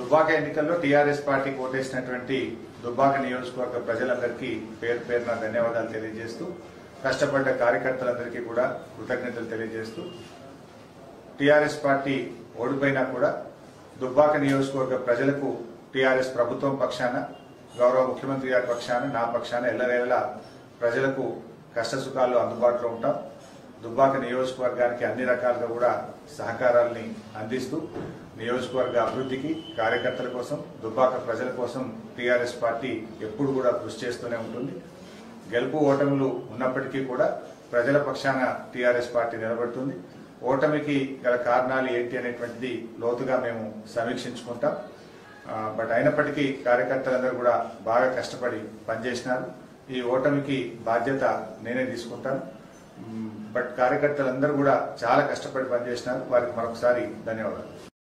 దుబ్బాక ఎన్నికల్లో TRS party ఓటేసినటువంటి Dubbaka నియోజకవర్గ ప్రజలందరికీ పేరు పేరున ధన్యవాదాలు తెలియజేస్తూ కష్టపడ్డ కార్యకర్తలందరికీ కూడా కృతజ్ఞతలు తెలియజేస్తూ టీఆర్ఎస్ పార్టీ ఓడిపోయినా కూడా దుబ్బాక నియోజకవర్గ ప్రజలకు టీఆర్ఎస్ ప్రభుత్వం పక్షాన గౌరవ ముఖ్యమంత్రి గారి పక్షాన నా పక్షాన ఎల్లవేళలా ప్రజలకు కష్ట సుఖాల్లో అందుబాటులో ఉంటాం దుబ్బాక నియోజకవర్గానికి అన్ని రకాలుగా కూడా సహకారాల్ని అందిస్తూ నియోజకవర్గ అభివృద్ధికి కార్యకర్తల కోసం దుబ్బాక ప్రజల కోసం టీఆర్ఎస్ పార్టీ ఎప్పుడు కూడా కృషి చేస్తూనే ఉంటుంది గెలుపు ఓటములు ఉన్నప్పటికీ కూడా ప్రజల పక్షాన టీఆర్ఎస్ పార్టీ నిలబడుతుంది ఓటమికి గల కారణాలు ఏంటి అనేటువంటిది లోతుగా మేము సమీక్షించుకుంటాం ఆ, బట్ అయినప్పటికీ కార్యకర్తలందరూ కూడా బాగా కష్టపడి పనిచేసినారు ఈ ఓటమికి బాధ్యత నేనే తీసుకుంటాను మ్, బట్ కార్యకర్తలందరూ కూడా చాలా కష్టపడి పనిచేసినారు వారికి మరొకసారి ధన్యవాదాలు